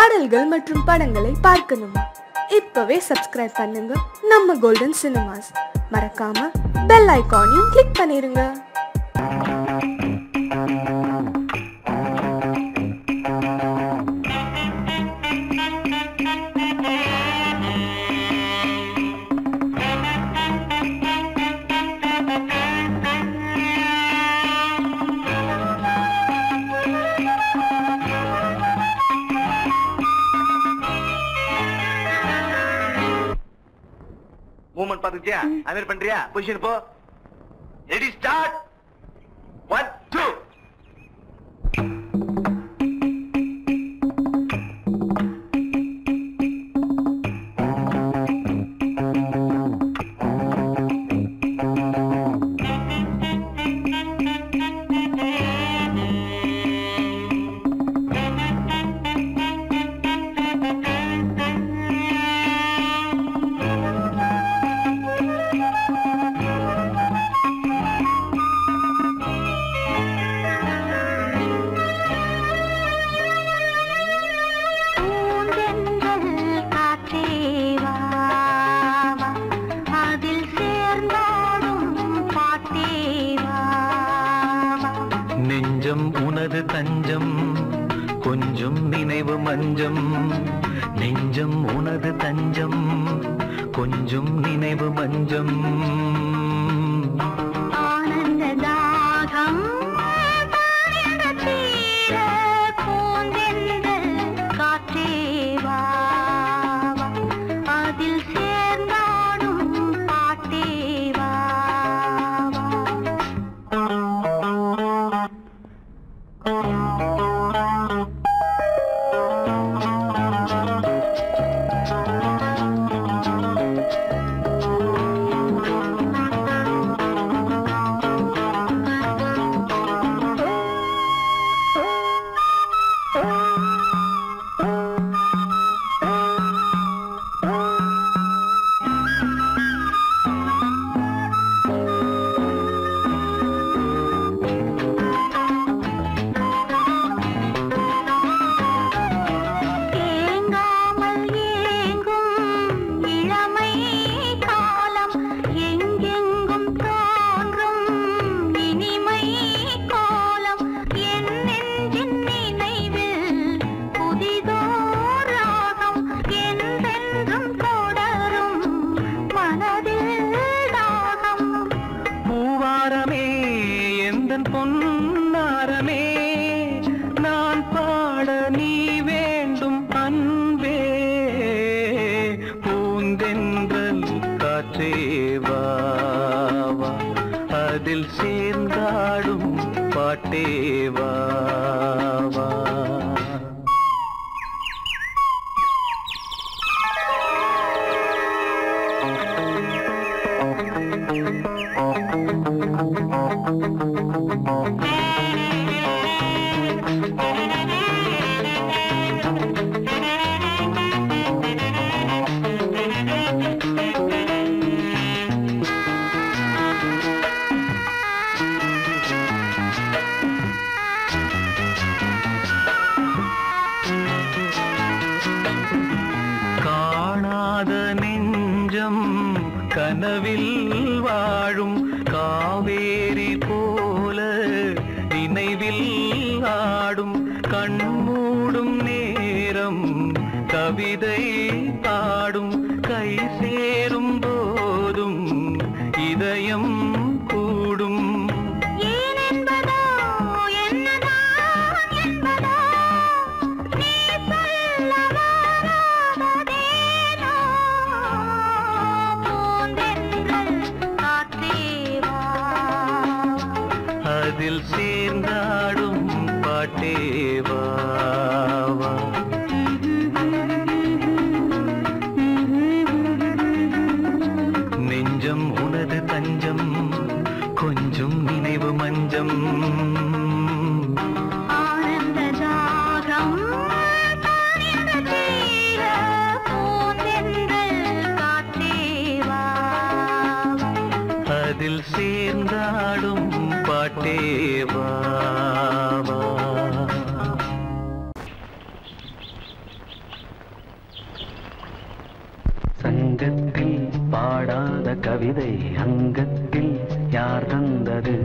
பாடல்கள் மற்றும் படங்களை பார்க்கணுமா இப்பவே சப்ஸ்கிரைப் பண்ணுங்க நம்ம கோல்டன் சினிமாஸ் மறக்காம பெல் ஐகானையும் கிளிக் பண்ணிருங்க மூமெண்ட் பாத்துக்கிட்டியா அது மாதிரி பண்றியா பொசிஷன் போ ரெடி ஸ்டார்ட் ஒன் டூ பூந்தென்றல் காற்றே வா, வா. அதில் சேர்ந்தோடும் பாட்டே வா, வா. நெஞ்சம் உனது தஞ்சம் கொஞ்சம் நினைவு மஞ்சம் நெஞ்சம் உனது தஞ்சம் கொஞ்சம் நினைவு மஞ்சம் ஆனந்த தாகம் தானியங்கத் தீர பூந்தென்றல் காற்றே வா, வா. அதில் சேர்ந்தாடும் பாட்டே வா, வா. ஏங்காமல் ஏங்கும் இளமை காலம் எங்கெங்கும் தோன்றும் இனிமை கோலம் என் நெஞ்சின் நினைவில் புதிதோர் ராகம் என்றென்றும் தொடரும் மனதில் தாகம் பூவாரமே எந்தன் பொன்னாரமே நான் பாட நீ வேண்டும் அன்பே பூந்தென்றல் காற்றே வா, வா. அதில் சேர்ந்தாடும் பாட்டே வா, வா. காணாத நெஞ்சம் கனவில் வாழும் காவேரி போல நினைவில் ஆடும் கண்மூடும் நேரம் கவிதை பாடும் கை சேரும் போதும் இதயம் கூடும் ஏன் என்பதோ என்னதான் என்பதோ நீ சொல்ல வராததேனோ பூந்தென்றல் காற்றே வா அதில் சேர்ந்தாடும் பாட்டே வா, வா. நெஞ்சம் உனது தஞ்சம் கொஞ்சம் நினைவு மஞ்சம் ஆனந்த தாகம் தானியங்கத் தீர பூந்தென்றல் காற்றே வா அதில் சேர்ந்தாடும் பாட்டே வா, வா. கவிதை அங்கத்தில் யார் தந்தது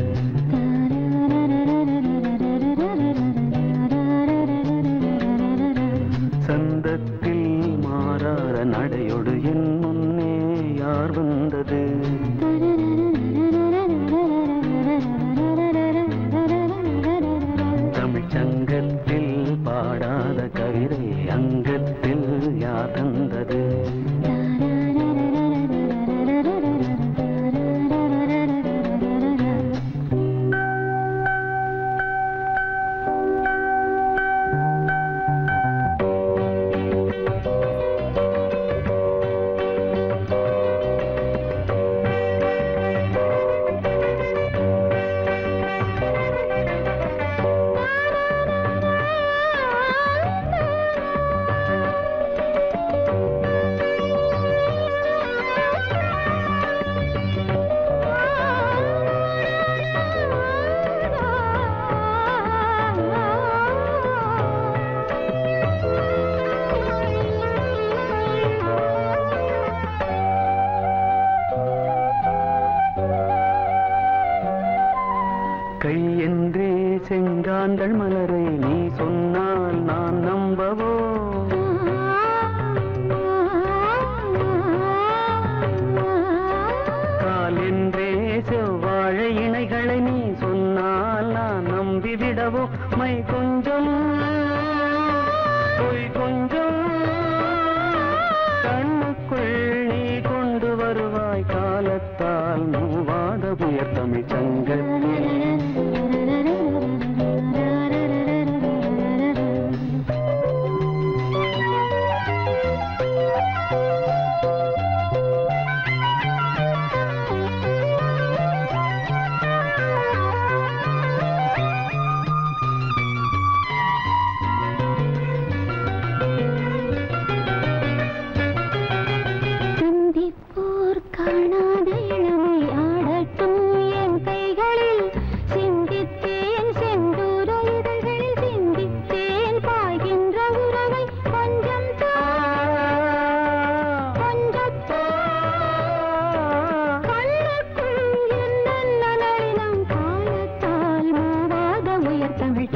சந்தத்தில் மாறாத நடையொடு என் முன்னே யார் வந்தது தமிழ்ச் சங்கத்தில் பாடாத கவிதை அங்கத்தில் யார் தந்தது கை என்றே செங்காந்தள் மலரை நீ சொன்னால் நான் நம்பவோ கால் என்றே செவ்வாழை இணைகளை நீ சொன்னால் நான் நம்பிவிடவோ மை கொஞ்சம் பொய் கொஞ்சம் கண்ணுக்குள் நீ கொண்டு வருவாய் காலத்தால் மூவாத புயர் தமிழ் சங்கத்தில் சிந்திப்போர் காணாத இளமை ஆடட்டும் என் கைகளில் சிந்தித்தேன் செந்தூர இதழ்களில் சிந்தித்தேன் பாய்கின்ற உறவை கொஞ்சம் தா, கொஞ்சம் தா. கண்ணுக்குள் என்ன நளினம் காலத்தால் மூவாத உயர் தமிழ்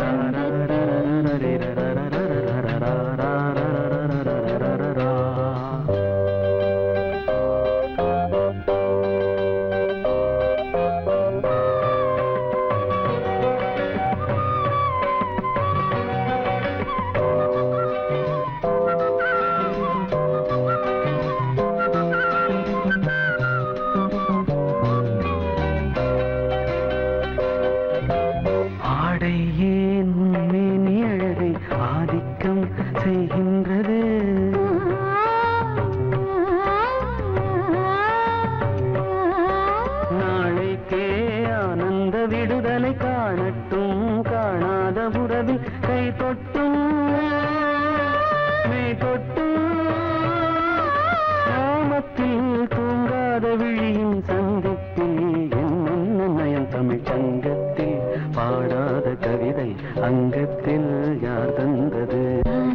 ஆடை ஏன் உண்மேனி அழகை ஆதிக்கம் செய்கின்றது நாளைக்கே ஆனந்த விடுதலை காணட்டும் காணாத உறவில் கை தொட்டும் மெய் தொட்டும் கிராமத்தில் தூங்காத விழியின் சந்திப்பில் என்ன நயம் தமிழ் சங்கத்தில் பாடாத கவிதை அங்கத்தில் யார் தந்தது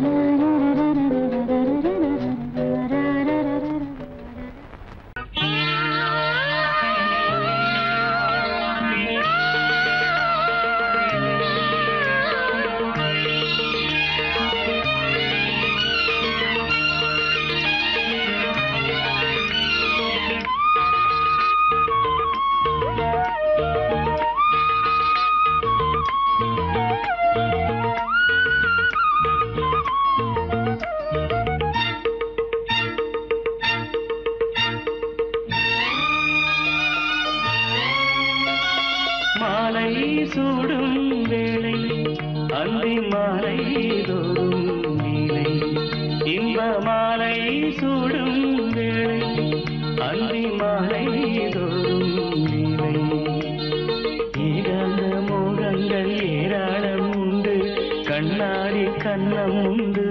மாலை சூடும் வேளை அந்தி மாலை தோறும் நீலை இன்ப மாலை சூடும் வேளை அந்தி மாலை தோறும் நீலை ஏகாந்த மோகங்கள் ஏராளம் உண்டு கண்ணாடி கண்ணம் உண்டு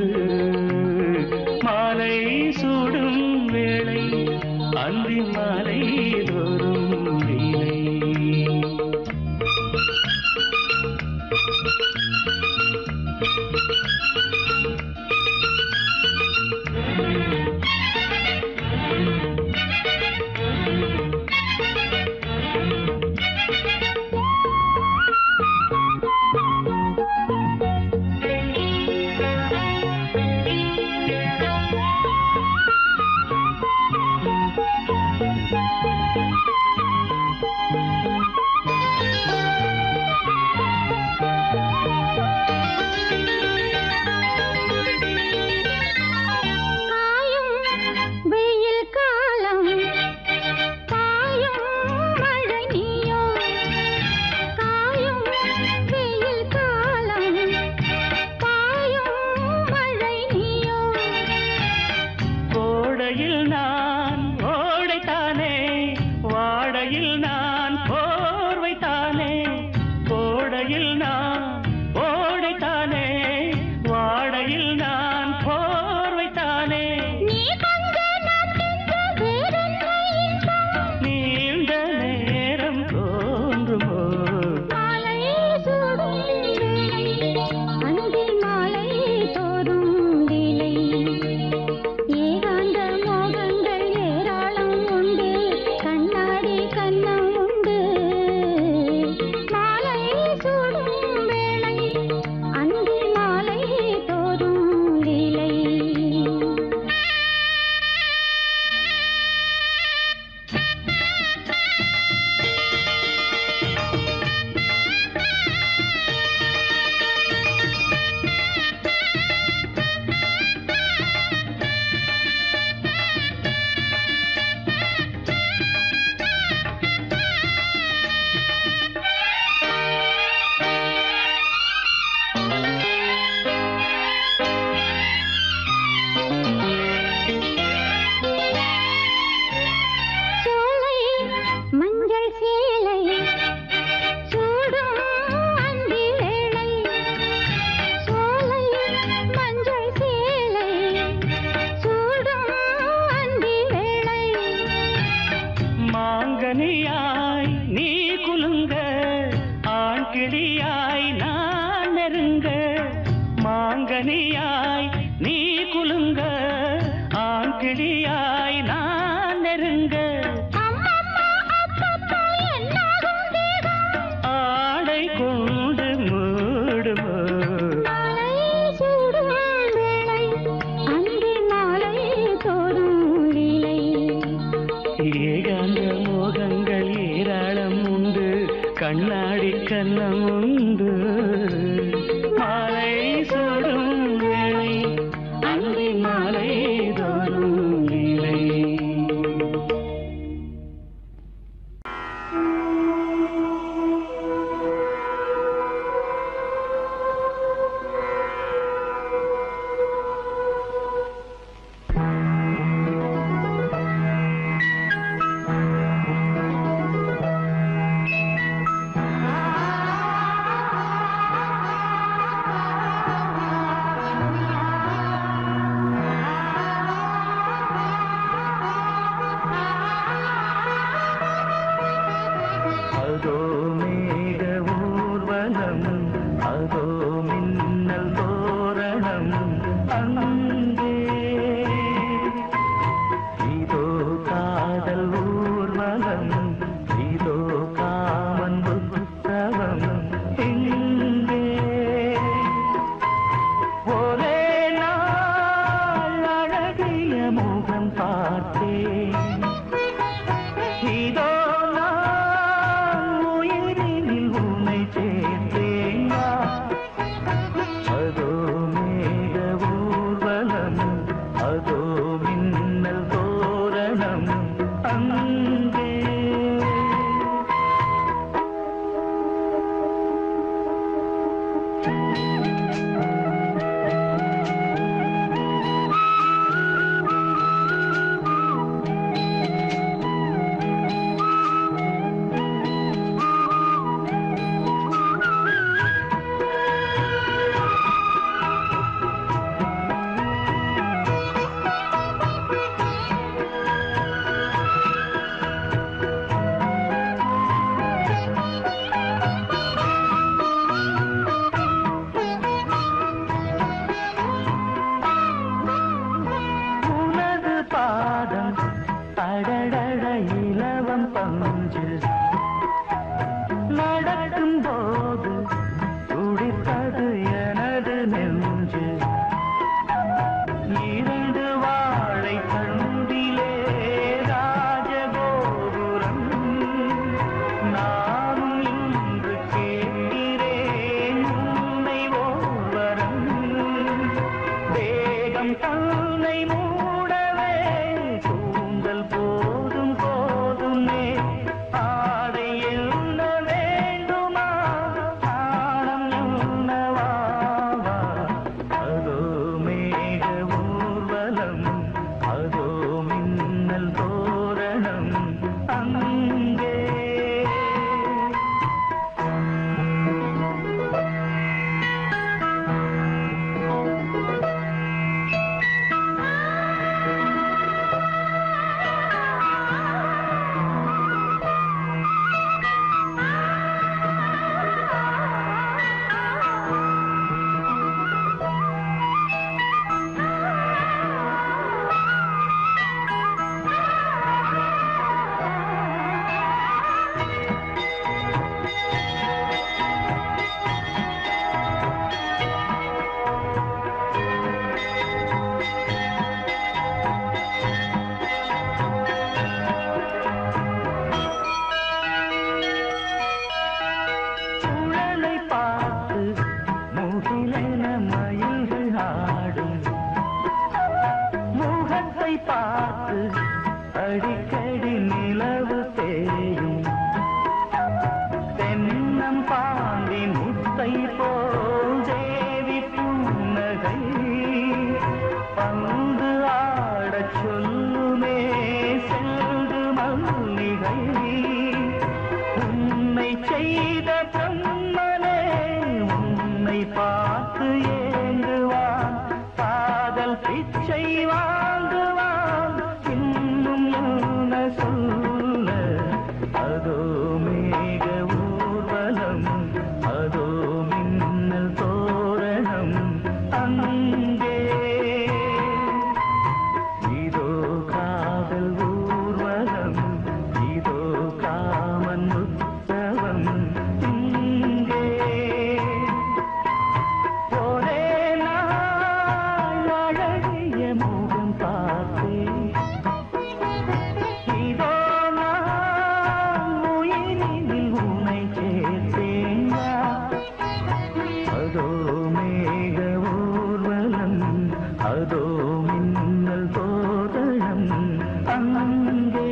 மாலை சூடும் வேளை அந்தி மாலை தோறும் நீலை கிளியாய் நான் நெருங்க ஆடை கொண்டு மூடுமோ ஏகாந்த மோகங்கள் ஏராளம் உண்டு கண்ணாடி கண்ணம் உண்டு மாலை சூடும் வேளை அந்தி மாலை தோறும் நிலை அதோ மேக ஊர்வலம் அதோ மின்னல் தோரணம் அங்கே இதோ காதல் ஊர்வலம் இதோ காமன் உற்சவம் இங்கே ஒரே நாள் அழகிய முகம் பார்த்தேன் இதோ நான் உயிரினில் உன்னை சேர்த்தேன் அதோ மேக ஊர்வலம் அதோ மின்னல் தோரணம் அங்கே உனது பாதம் அடடட இலவம் பஞ்சு நடக்கும் போது துடித்தது எனது நெஞ்சு இரண்டு வாழை கண்டிலே ராஜகோபுரம் நானும் இன்று கேட்கிறேன் உன்னை ஓர்வரம் வேகம் தன்னை மூடவே கூந்தல் போதும் போதுமே ஆடை என்ன வேண்டுமா ஆணம் என்னவா அதோ மேக ஊர்வலம் அதோ மின்னல் தோரணம் அங்கே சுழலை பார்த்து முகிலென மயில்கள் ஆடும் முகத்தை பார்த்து அடிக்கடி நிலவு தேயும் தென்னம் பாண்டி முத்தை போல் தேவி புன்னகை பந்து ஆடச் சொல்லுமே செல்து மல்லிகை உன்னை செய்த பிரம்மனே உன்னை பார்த்து ஏங்குவான் காதல் பிச்சை வாங்குவான் இன்னும் என்ன சொல்ல அதோ மேக ஊர்வலம் அதோ மின்னல் தோரணம் அங்கே இதோ மின்னல் தோரணம் அங்கே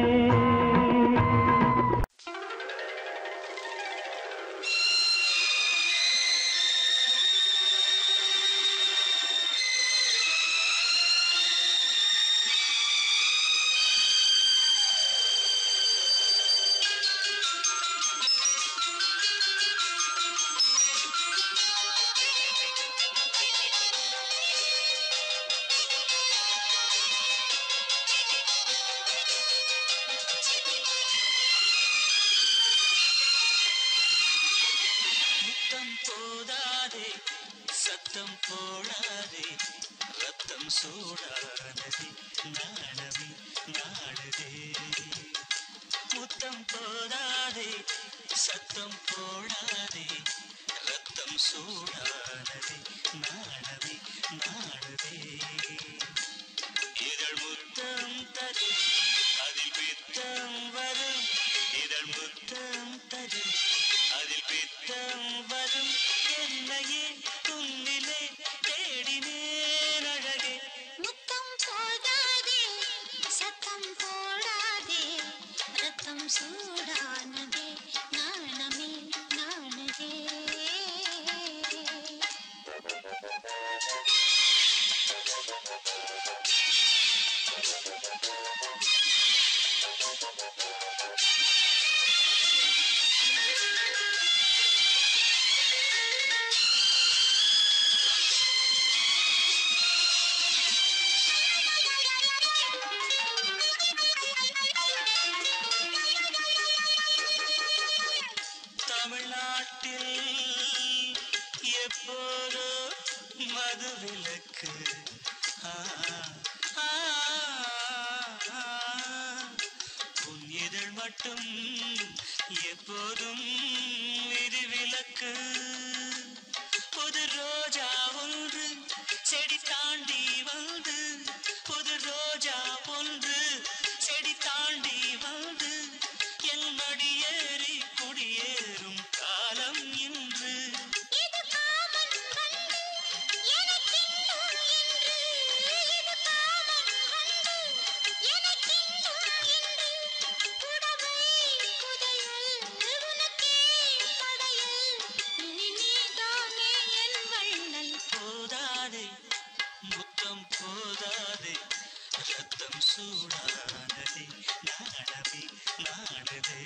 முத்தம் போதாதே சத்தம் போடாதே ரத்தம் சூடானதே நாணவே நாடுதே முத்தம் போதாதே சத்தம் போடாதே ரத்தம் சூடானதே நாணவே நாடுதே இதழ் முத்தம் தரும் அதில் பித்தம் வரும் இதழ் முத்தம் தரும் அதில் பித்தம் வரும் என்னையே உன்னிலே தேடினேன் அழகே முத்தம் போதாதே சத்தம் போடாதே ரத்தம் சூடானதே நாணமே நாணதே தமிழ்நாட்டில் எப்போதோ மதுவிலக்கு ஆ, ஆ, ஆ. உன் இதழ் மட்டும் எப்போதும் விதிவிலக்கு புது ரோஜா ஒன்று செடி தாண்டி வந்து புது ரோஜா ஒன்று செடி தாண்டி வந்து என் மடியேறி குடியேறும் காலம் இன்று இது காமன் வந்து எனக்கென்னும் என்று இது காமன் வந்து எனக்கென்னும் என்று புடவை புதையல் உனக்கே படையல் இனி நீதானே என் வள்ளல் போதாதே முத்தம் போதாதே ரத்தம் சூடானதே நாடவே நாடவே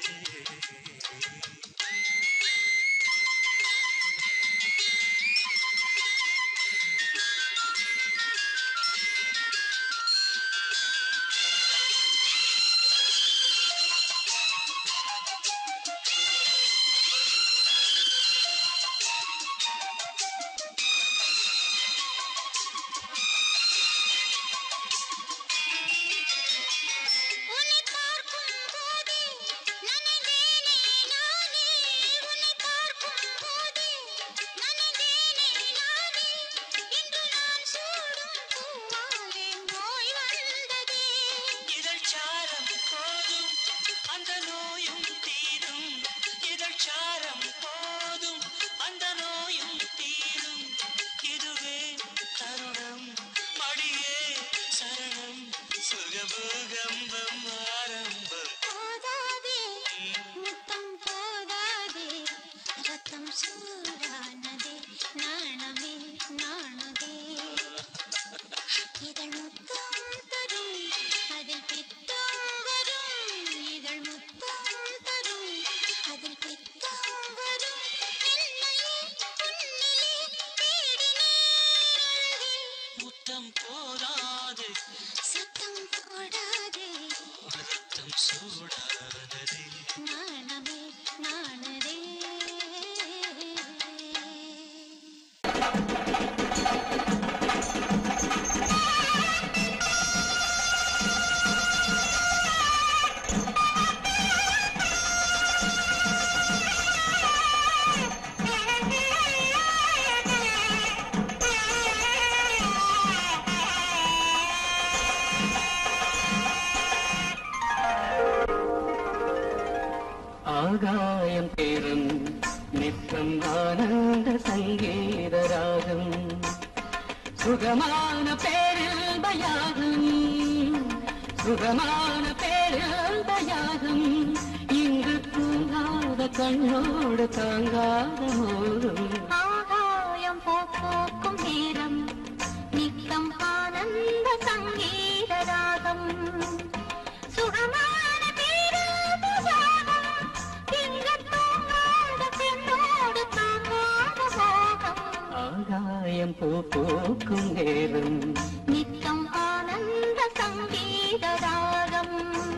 உன்னை பார்க்கும் போது நனைந்தேனே நானே உன்னை பார்க்கும் போது நனைந்தேனே நானே இன்று நான் சூடும் பூவாலே நோய் வந்ததே இதழ் சாரம் போதும் அந்த நோயும் தீரும் இதழ் சாரம் போதும் அந்த நோயும் தீரும் இதுவே தருணம் மடியே சரணம் சுகபூகம்பம் ஆரம்பம் போதாதே முத்தம் போதாதே ரத்தம் சூடானதே நாணமே நாணதே இதழ் முத்தம் தரும் அதில் பித்தம் வரும் இதழ் முத்தம் தரும் அதில் பித்தம் வரும் என்னையே உன்னிலே தேடினேன் முத்தம் போதாது சத்தம் போடாதே ரத்தம் சூடானதே நாணமே நாணதே ஆகாயம் தேரும் நித்தம் ஆனந்த சங்கீத ராகம் சுகமான பேரில் சுகமான பேராந்த யாகம் இங்கு தூங்காத கண்ணோடு தாங்காத மோகம் ஆகாயம் போக்கும் நேரம் நித்தம் ஆனந்த சங்கீத ராகம் சுகமான பேராத யாகம் இங்கு தூங்காத பெண்ணோடு தாங்காத மோகம் ஆகாயம் பூ பூக்கும் நேரம் நித்தம் ஆனந்த சங்கீத ராகம்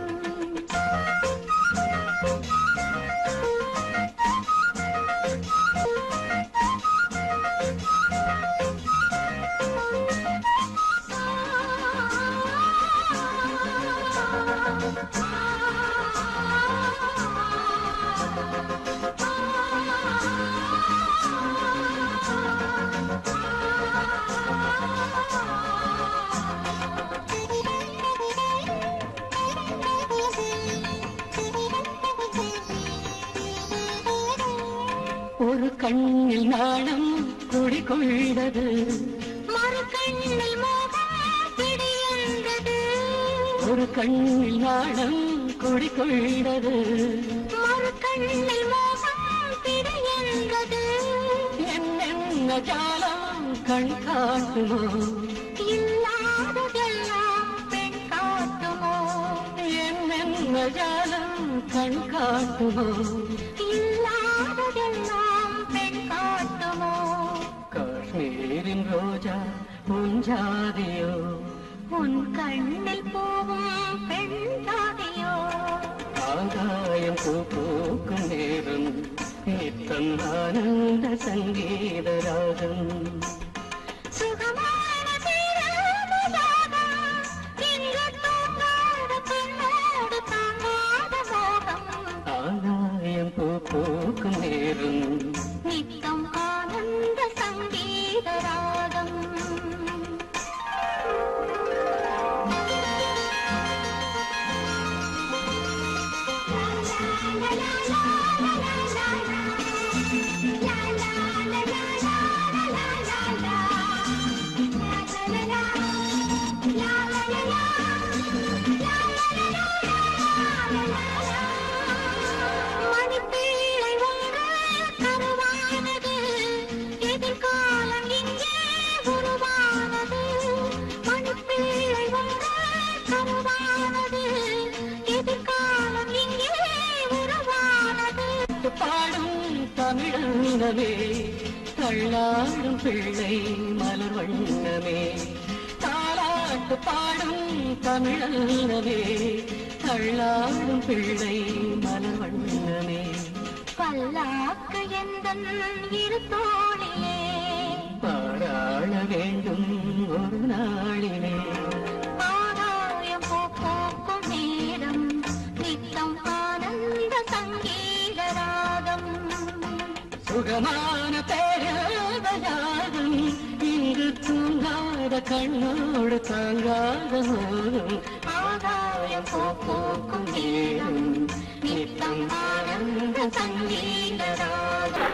ஒரு கண்ணில் நாணம் குடிகொண்டது மறு கண்ணில் மோகம் பிடியந்தது ஒரு கண்ணில் நாணம் குடிகொண்டது மறு கண்ணில் மோகம் பிடியந்தது என்னென்ன ஜாலம் கண் காட்டுமோ இல்லாததெல்லாம் பெண் காட்டுமோ என்னென்ன ஜாலம் கண் காட்டுமோ இல்லாததெல்லாம் பெண் காட்டுமோ காஷ்மீரின் ரோஜா புஞ்சாதியோ உன் கண்ணில் போகும் பெண் தாதியோ ஆகாயம் பூ பூக்கும் நேரம் நித்தம் ஆனந்த சங்கீத ராகம் சுகமான பேராமதாகம் இங்கு தூங்காத பெண்ணோடு தாங்காத மோகம் ஆகாயம் பூ பூக்கும் நேரம் நித்தம் ஆனந்த சங்கீத ராகம் மணிப்பீழை ஒன்று கருவானது எதிர்காலம் இங்கே உருவானது மணிப்பீழை ஒன்று கருவானது எதிர்காலம் இங்கே உருவானது பாடும் தமிழனமே தள்ளாடும் பிள்ளை மலர் வண்ணமே தாலாட்டு பாடும் தமிழனமே தள்ளாடும் பிள்ளை மலர் வண்ணமே பல்லாக்கு எந்தன் இரு தோழிலே பாராள வேண்டும் ஒரு நாளிலே ஆகாயம் பூ பூக்கும் நேரம் நித்தம் ஆனந்த சங்கீத ராகம் சுகமான பேராதயாகும் இங்கு தூங்காத கண்ணோடு தாங்காத மோகம் ஆகாயம் பூ பூக்கும் நேரம் நித்தம் ஆனந்த சங்கீத ராகம்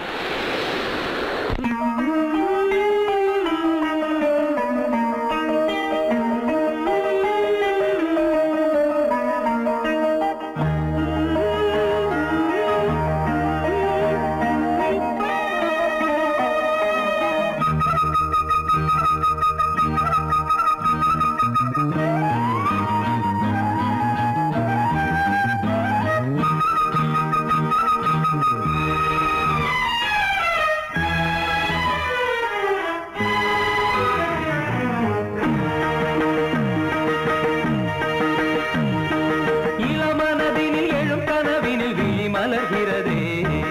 இளமனதினில் எழும் கனவினில் விழி மலர்கிறதே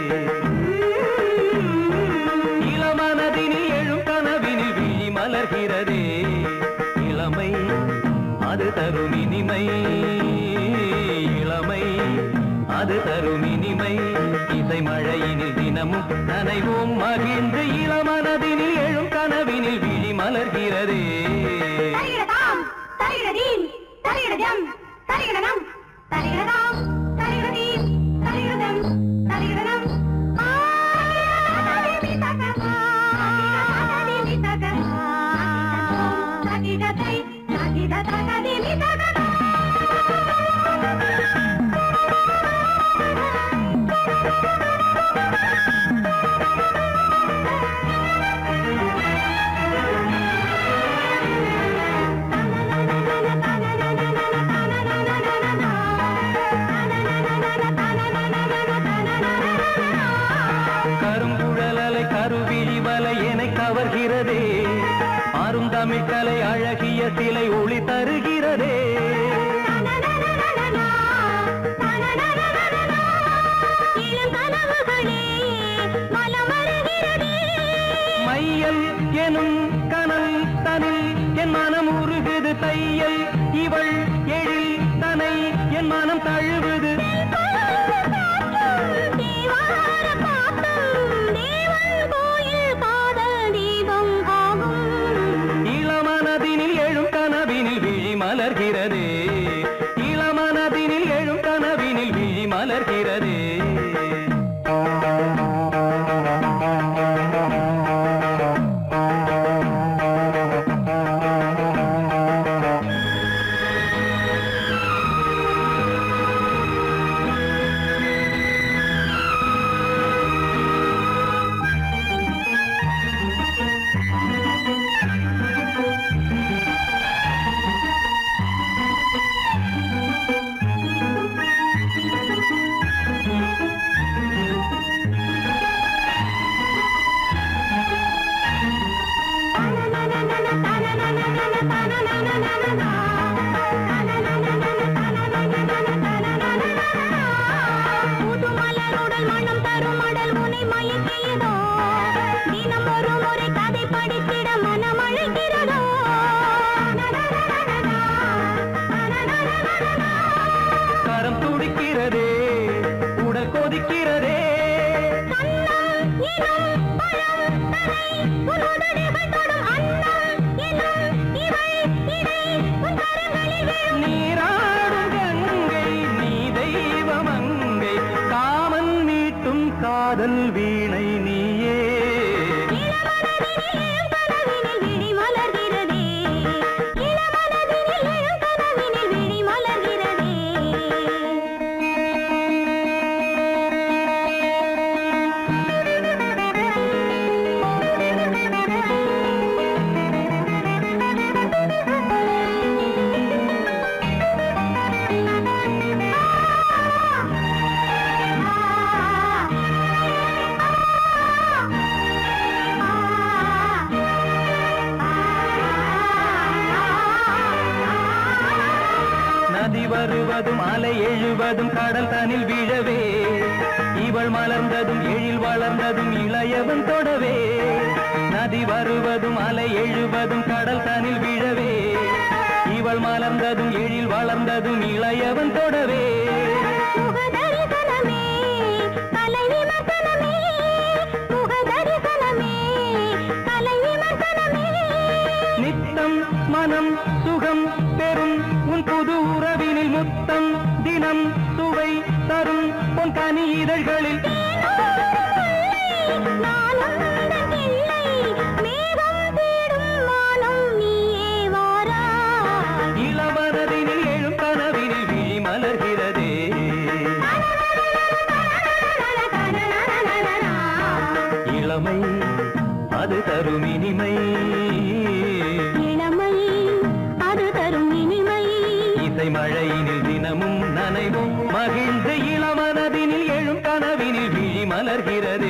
இளமனதினில் எழும் கனவினில் விழி மலர்கிறதே இளமை அது தரும் இனிமை இளமை அது தரும் இனிமை இசை மழையினில் தினமும் நனைவோம் மகிழ்ந்து இளமனதினில் எழும் கனவினில் விழி மலர்கிறதே தலிகிடதாம் தலிகிடதீம் தலிகிடதம் தலிகிடனம் தலிகிடதாம் தலிகிடதீம் தலிகிடதம் தலிகிடனம் தகிடதை தகிட தகதிமி தகதா கருங்குழலலை கருவிழி வலை என கவர்கிறதே அருந்தமிழ் கலை அழகிய சிலை ஒளி தருகிறதே மையல் எனும் கனல் தனில் என் மனம் உருகுது தையல் இவள் எழில் தனை என் மனம் தழுவுது இளமனதினில் எழும் கனவினில் விழி மலர்கிறதே இளமனதினில் எழும் கனவினில் விழி மலர்கிறதே புதுமலருடல் மனம் தரும் மடல் உனை மயக்கியதோ தினம் ஒரு முறை கதை படித்திட மனம் அழைக்கிறதோ கரம் துடிக்கிறதே உடல் கொதிக்கிறதே கண்ணம் எனும் பழம் தரை உன்னுதடுகள் தொடும் அன்னம் எனும் இவள் இடை உன் கரங்களில் விழும் நீராடும் கங்கை நீ தெய்வமங்கை காமன் மீட்டும் காதல் வீணை நீயே இளமனதினில் கனவினில் விழி மலர்கிறதே இளமனதினில் எழும் கனவினில் விழி மலர்கிறதே நதி வருவதும் அலை எழுவதும் கடல் தனில் விழவே இவள் மலர்ந்ததும் எழில் வளர்ந்ததும் இளையவன் தொடவே நதி வருவதும் அலை எழுவதும் கடல் தனில் விழவே இவள் மலர்ந்ததும் எழில் வளர்ந்ததும் இளையவன் தொடவே முகதரிசனமே கலை விமர்சனமே முகதரிசனமே கலை விமர்சனமே நித்தம் மனம் சுகம் பெறும் உன் புது உறவினில் முத்தம் தினம் சுவை தரும் உன் கனி இதழ்களில் நானும் இல்லை மேகம் தேடும் வானம் நீயே வாராய் இளவரதினில் எழும் கனவினில் விழி மலர்கிறதே இளமை அது தரும் இனிமை இளமை அது தரும் இனிமை இசை மழையினில் தினமும் நனைவும் மகிழ்ந்து இளமனதினில் எழும் கனவினில் விழி மலர்கிறதே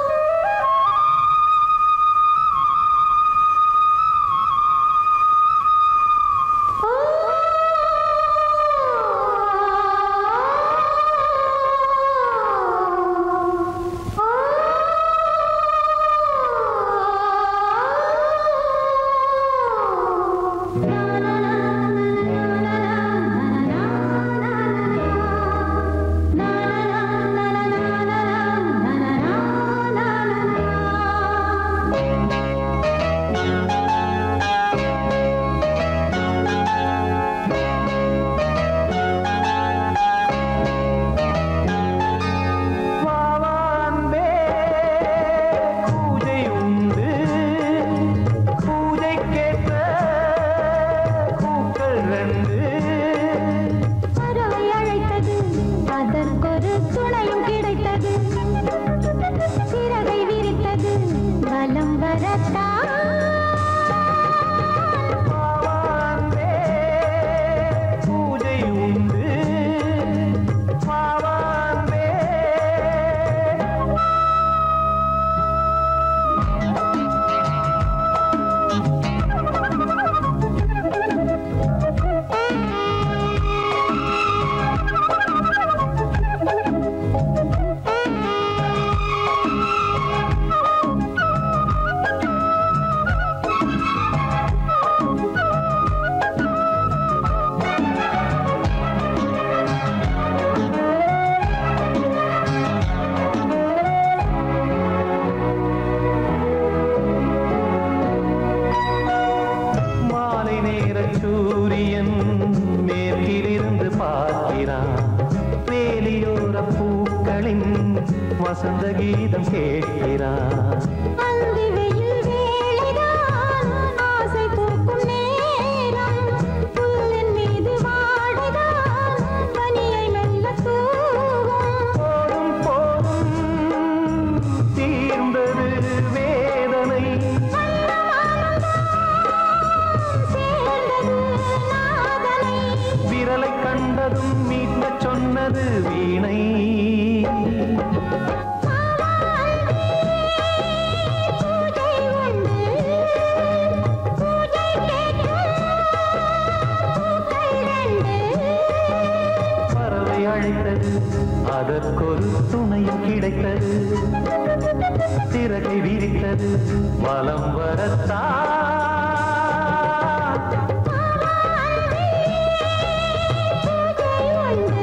ஓ மனங்களின் வசந்த கீதம் கேட்கிறார் அந்தி வெயில் வேளைதான் ஆசை பூக்கும் நேரம் புல்லின் மீது வாடைதான் பனியை மெல்ல தூவும் போதும் போதும் தீர்ந்தது வேதனை சேர்ந்தது நாதனை விரலை கண்டதும் மீட்கச் சொன்னது வீணை பூஜை உண்டு பூஜை கேட்கும் பூக்கள் ரெண்டு பறவை அழைத்தது அதற்கொரு துணையும் கிடைத்தது சிறகை விரித்தது வலம் வரத்தான் பூஜை உண்டு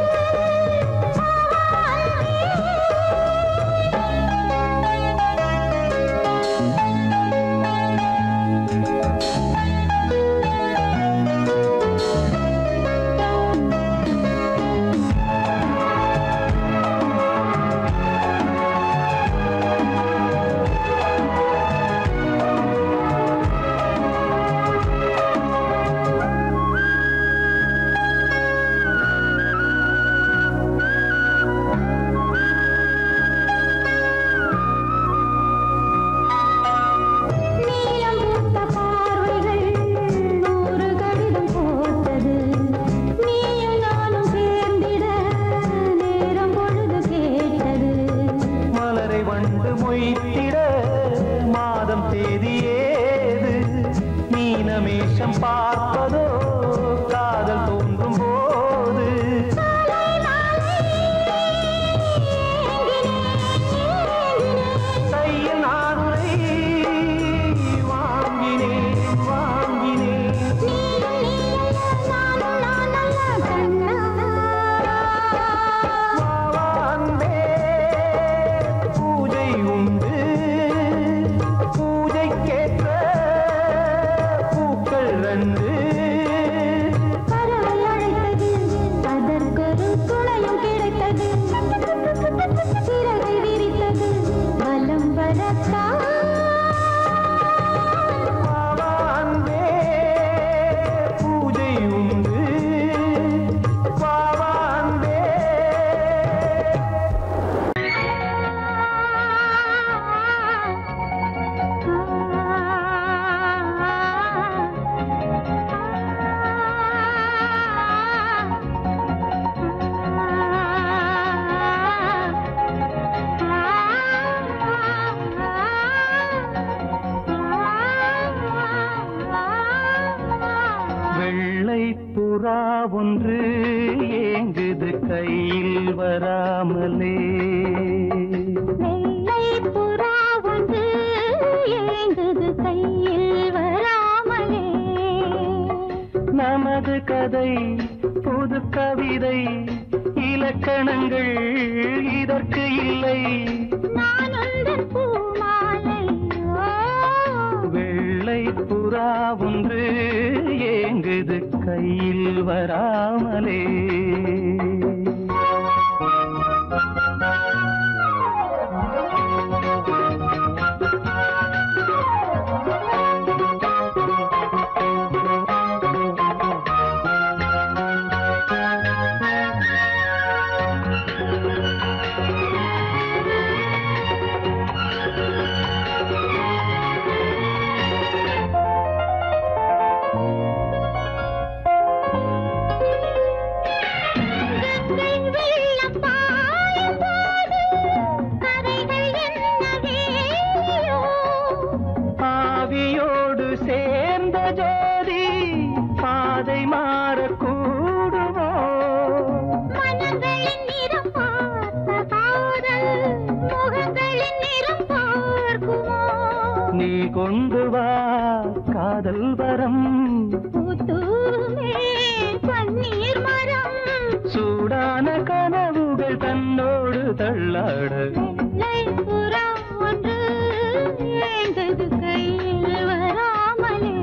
நீலம் பூத்த பார்வைகள் நூறு கடிதம் போட்டது நீயும் நானும் சேர்ந்திட நேரம் பொழுது கேட்டது மலரை வண்டு மொய்த்திட மாதம் தேதி ஏது மீனமேஷம் பார்ப்பதோ காதல் தோன்றும் போது கையில் நானுரை வாங்கினேன் வாங்கினேன் அன்பே பூஜை உண்டு பூஜைக்கேற்ற பூக்கள் ரெண்டு பறவை அழைத்தது அதற்கொரு துணையும் கிடைத்தது சிறகை விரித்தது வலம் வரத்தான் அன்பே பூஜை உண்டு பாவான்பே வெள்ளை புறா ஒன்று ஏங்குது கையில் வராமலே வெள்ளை புறா ஒன்று ஏங்குது கையில் வராமலே நமது கதை புது கவிதை இலக்கணங்கள் இதற்கு இல்லை நான் உந்தன் பூமாலை ஓ வெள்ளை புறா ஒன்று ஏங்குது கையில் வராமலே கங்கை வெள்ளம் பாயும் போது கரைகள் என்ன வேலியோ ஆவியோடு சேர்ந்த ஜோதி பாதை மாறக்கூடுமோ மனங்களின் நிறம் பார்த்த காதல் முகங்களின் நிறம் பார்க்குமோ நீ கொண்டு வா காதல் வரம் பூத்தூமே பன்னீர் மரம் சூடான கனவுகள் தன்னோடு தள்ளாட வெள்ளை புறா ஒன்று ஏங்குது கையில் வராமலே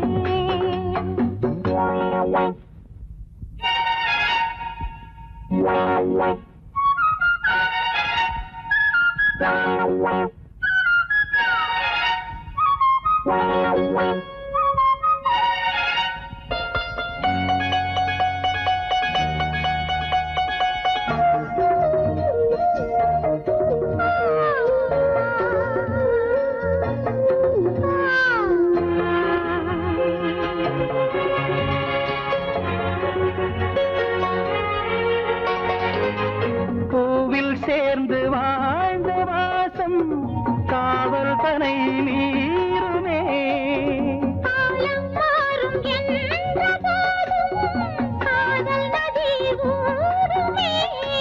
பூவில் சேர்ந்து வாழ்ந்த வாசம் காவல் தனை மீறுமே காலம் மாறும் என்ற போதும் காதல் நதி ஊறுமே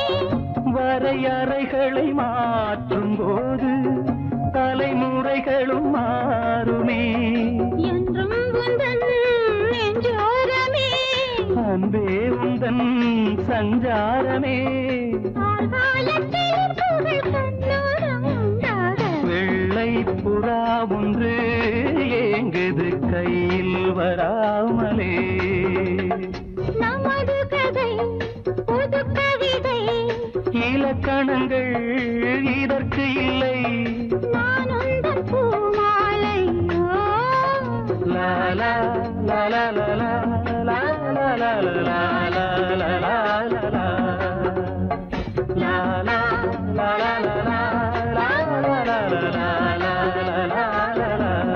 வரையறைகளை மாற்றும் போது தலைமுறைகளும் மாறுமே என்றும் உந்தன் நெஞ்சோரமே அன்பே உந்தன் சஞ்சாரமே ஆழ்காலத்தில் புகழ் கண்ணோரமுண்டாக வெள்ளை புறா ஒன்று ஏங்குது கையில் வராமலே நமது கதை புது கவிதை இலக்கணங்கள் இதற்கு இல்லை நான் உந்தன் பூமாலையோ லா லா லா லா லா லா லா லா லா லா லா லா லா லா லா. லா லா லா லா லா லா லா லா லா லா லா லா லா லா லா.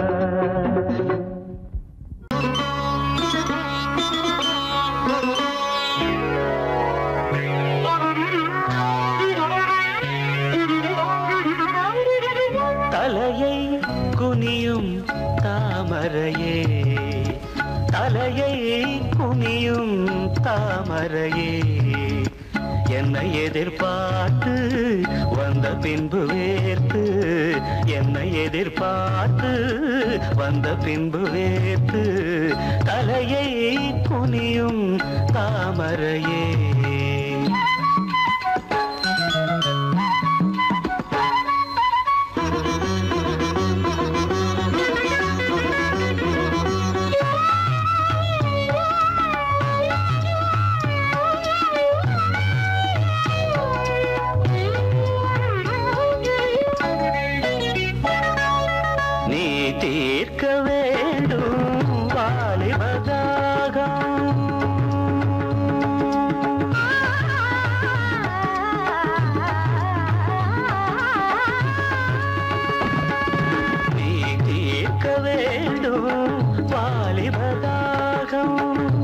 தலையை குனியும் தாமரையே தலையை குனியும் தாமரையே என்னை எதிர்பார்த்து வந்த பின்பு வேர்த்து என்னை எதிர்பார்த்து வந்த பின்பு வேர்த்து தலையை குனியும் தாமரையே நீ தீர்க்க வேண்டும் வாலிபதாகம் நீ தீர்க்க வேண்டும் வாலிபதாகம்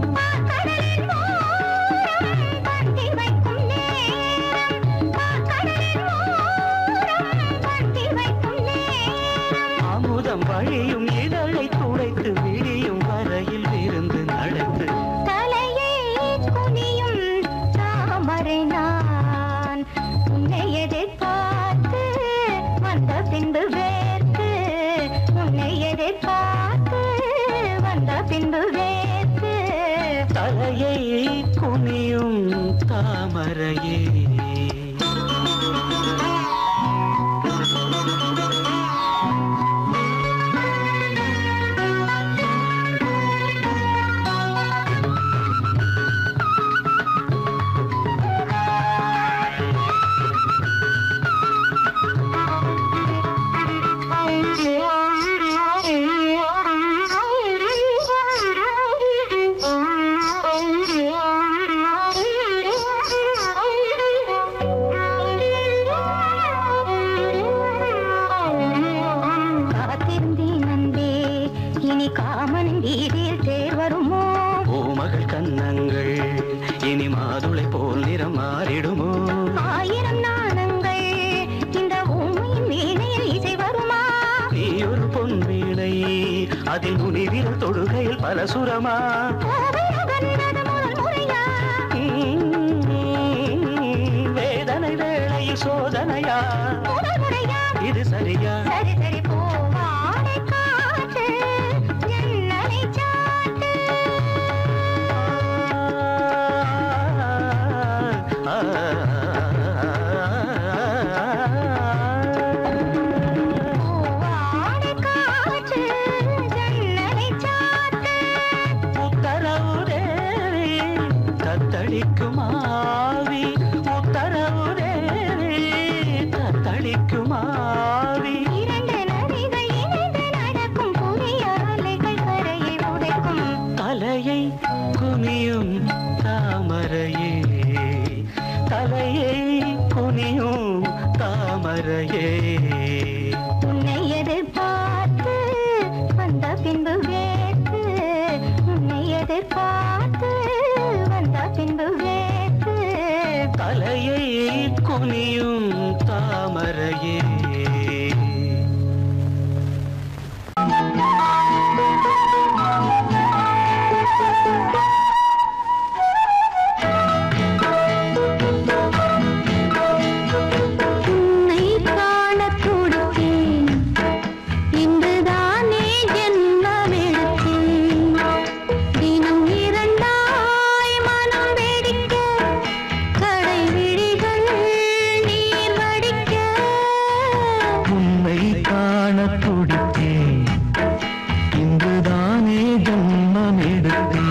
பட்டி வைக்கும் நேரம் கடலின் ஓரம் பட்டி வைக்கும் நேரம் அமுதம் வழியும் இதழை துடைத்து விரியும் வரையில் இருந்து நடத்து தலையை குனியும் தாமரை நான் உன்னை எதிர்பார்த்து வந்த பின்பு வேர்த்து உன்னை எதிர்பார்த்து வந்த பின்பு வேர்த்து தலையை குனியும் தாமரையே காத்திருந்தேன் அன்பே இனி காமன் வீதில் தேர் வருமோ பூமகள் கன்னங்கள் இனி மாதுளை போல் நிறம் மாறிடுமோ ஆயிரம் நாணங்கள் இந்த ஊமையின் வீணையில் இசை வருமா நீ ஒரு பொன் வீணை அதில் நுனி விரல் தொடுகையில் பல சுரமா கோவை உகந்தது முதல் முறையா வேதனை வேளையில் சோதனையா முதல் முறையா இது சரியா சரி சரி போவாடை காற்று ஜன்னலை சாத்து போவாடை காற்று ஜன்னலை சாத்து உத்தரவு தேவி தத்தளிக்கும் ஆவி உத்தரவு தேவி தத்தளிக்கும் தாமரையே உன்னை எதிர்பார்த்து வந்த பின்பு வேத்து உன்னை எதிர்பார்த்து வந்த பின்பு வேத்து தலையை குனியும் தாமரையே உன்னை காணத் துடித்தேன் இன்றுதானே ஜென்மமெடுத்தேன் தினம் இரண்டாய் மனம் வெடிக்க கடை விழிகள் நீர் வடிக்க உன்னை காண துடித்தேன் இன்றுதானே ஜன்மம் எடுத்தேன்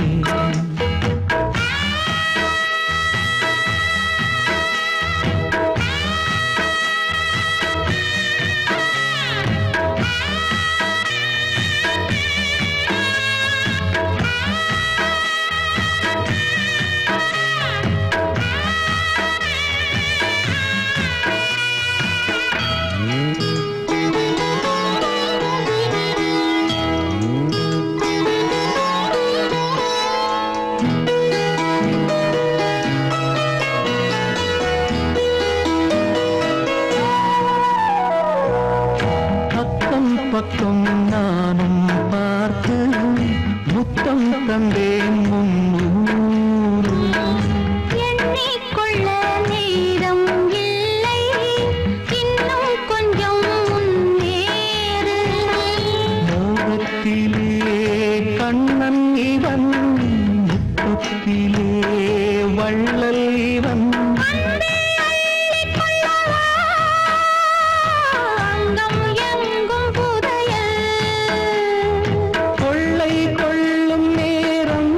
அக்கம் பக்கம் நானும் பார்த்து முத்தம் தந்தேன் முன்னூறு எண்ணிக்கொள்ள நேரம் இல்லை இன்னும் கொஞ்சம் முன்னேறு மோகத்திலே கண்ணன் இவன் முத்தத்திலே வள்ளல் இவன் அங்கம் எங்கும் புதையல் கொள்ளை கொள்ளும் நேரம்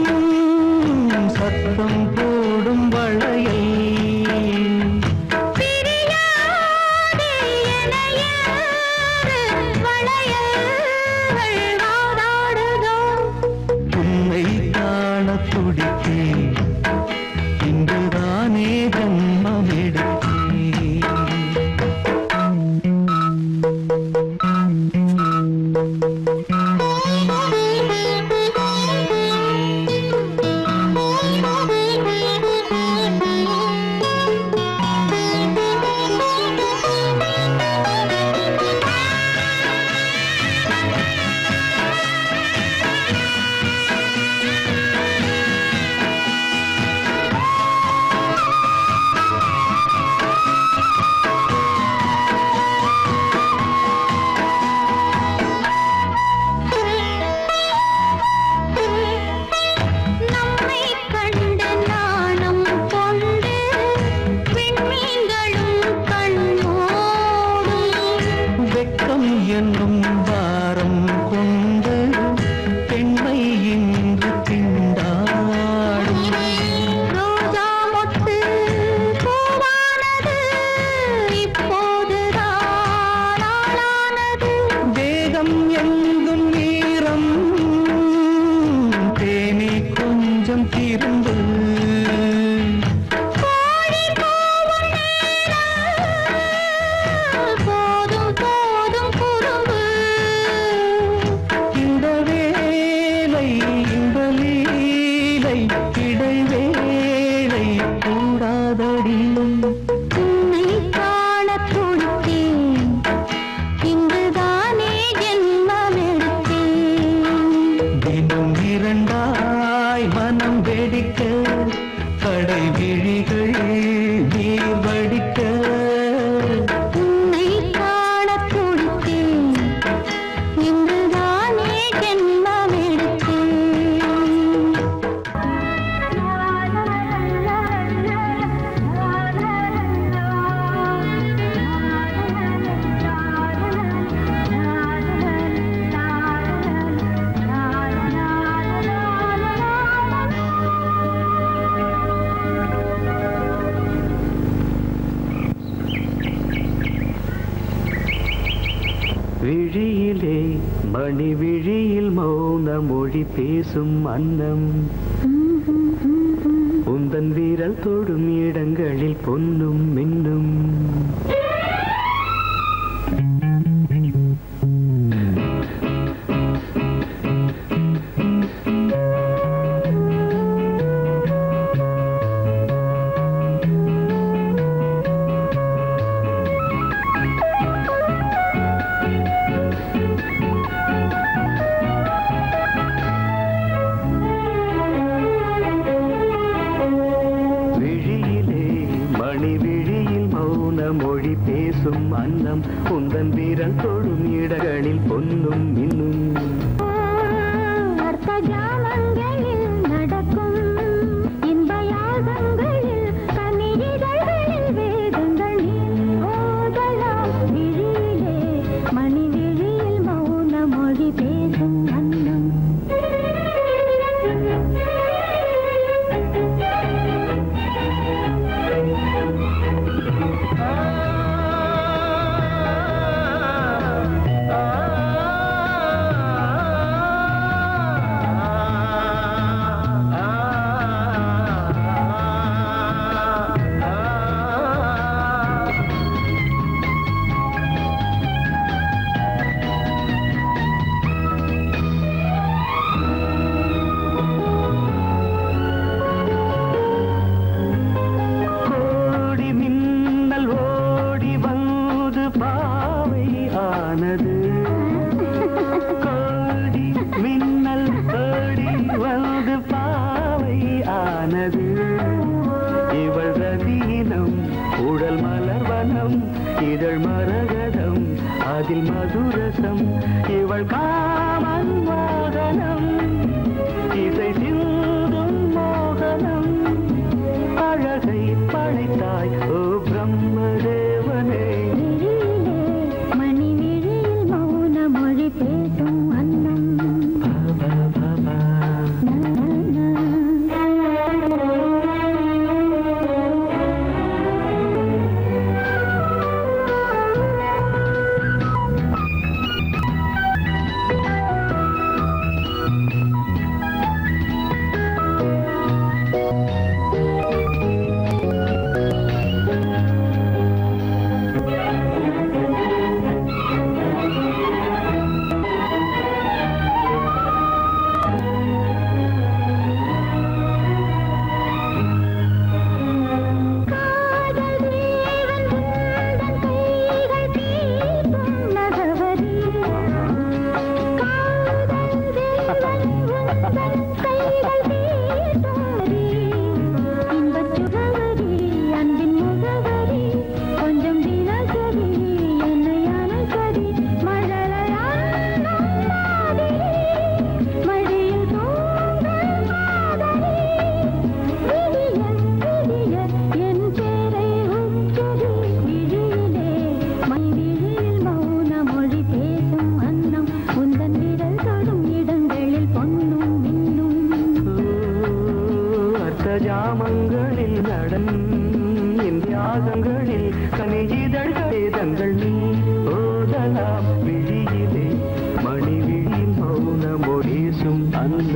சத்தம் போடும் வளையல் பிரியாதே எனையாறு வளையல்கள் வாதாடுதோ உன்னை காண துடித்தேன் இன்றுதானே ஜன்மம் எடுத்தேன் நம்மை கண்டு நாணம் கொண்டு விண்மீன்களும் கண்ணோடும் வெட்கம் என்னும் பாரம் கொண்டு பெண்மை இன்று திண்டாடும் ரோஜா மொட்டு பூவானது இப்போதுதான் ஆளானது வேகம் எங்கும் நீரம் தேனி கொஞ்சம் திருந்து கோழி கூவும் நேரம் போதும் போதும் குறும்பு இந்த வேலை இந்த லீலை இடைவேளை கூடாதடியும் உன்னை காணத் துடித்தேன் இங்குதானே ஜென்மமெடுத்தேன் தினம் இரண்டாய் மனம் வெடிக்க கடை விழிகள் நீர் வடிக்க உன்னை காணத் துடித்தேன் இங்குதானே விழியிலே மணி விழியில் மௌன மொழி பேசும் அன்னம் உன் உந்தன் வீரல் தொடும் இடங்களில் பொன்னும் மின்னும் விழியிலே மணி விழியில் மௌன மொழி பேசும் அன்னம் உந்தன் வீரல் தொடும் இடங்களில் பொன்னும் மின்னும் அர்த்த ஜாமங்களில் நடக்கும் இன்ப யாகங்களில் கனியிதழ்களில் வேதங்கள் நீ ஓதலாம் விழியிலே மணி விழியில் மௌன மொழி பேசும் அன்னம் கோடி மின்னல் ஓடி வந்து பாவை ஆனது கோடி மின்னல் ஓடி வந்து பாவை ஆனது இவள் ரதீனம் உடல் மலர்வனம் இதழ் மரகதம் அதில் மதுரசம் இவள் காமன் மோகனம் இசை சிந்தும் மோகனம் அழகை படைத்தாய் ஓ பிரம்மதேவனே விழியிலே மணி விழியில் மௌன மொழி பேசும் அன்னம் பாபா பாபா காதல் தேவன் உந்தன் கைகள் தீட்டும் நகவரி காதல் தேவன் உந்தன் கைகள் தீட்டும் நகரி இன்பச் சுகவரி அன்பின் முகவரி கொஞ்சம் தினசரி என்னை அணைக்கடி மழலையாடும் மாதிரி மழையில் தோன்றும் காதலி விடிய விடிய என் பேரை உச்சரி விழியிலே மை விழியில் மௌன மொழி பேசும் அன்னம் உந்தன் விரல் தொடும் இடங்களில் பொன்னும் மின்னும் அர்த்த ஜாமங்களில் நடன் இந்தியாசங்களில் கனிஜிதழ் வேதங்கள் நீ ஓதலாம் விழியிலே மணி விழியில் மௌன மொழேசும் அந்த